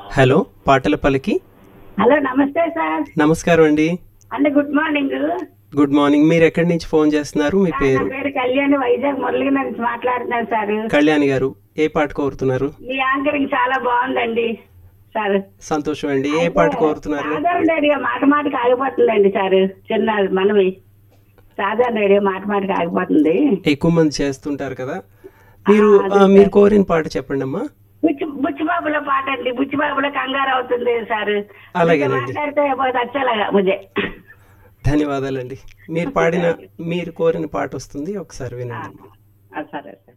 Hello పాటల పలికి hello నమస్తే సార్ నమస్కారం అండి అంటే గుడ్ మార్నింగ్ గుడ్ మార్నింగ్ మీరు ఎక్కడి నుంచి ఫోన్ చేస్తున్నారు మీ నా పేరు పేరు కళ్యాణ్ వైజాగ్ మురళి నుంచి మాట్లాడుతున్నాను సార్ కళ్యాణి గారు ఏ పాట కోరుతున్నారు మీ యాంకరింగ్ చాలా బాగుందండి సార్ సంతోషం అండి ఏ పాట కోరుతున్నారు సాధారణ రేడియో మాట మాటకి ఆగిపోతుందండి సార్ చిన్న మనవి సాధారణ రేడియో మాట మాటకి ఆగిపోతుంది ఎక్కువ మంది చేస్తుంటారు కదా మీరు ఆ, మీరు కోరిన పాట చెప్పండి అమ్మా బుచ్చి బుచ్చిబాబుల పాట అండి బుచ్చిబాబుల కంగారు అవుతుంది సార్ అలాగేనండి. మాట్లాడితే వచ్చేలాగా ముజే ధన్యవాదాలండి మీరు పాడిన మీరు కోరిన పాట వస్తుంది ఒకసారి వినండి సరే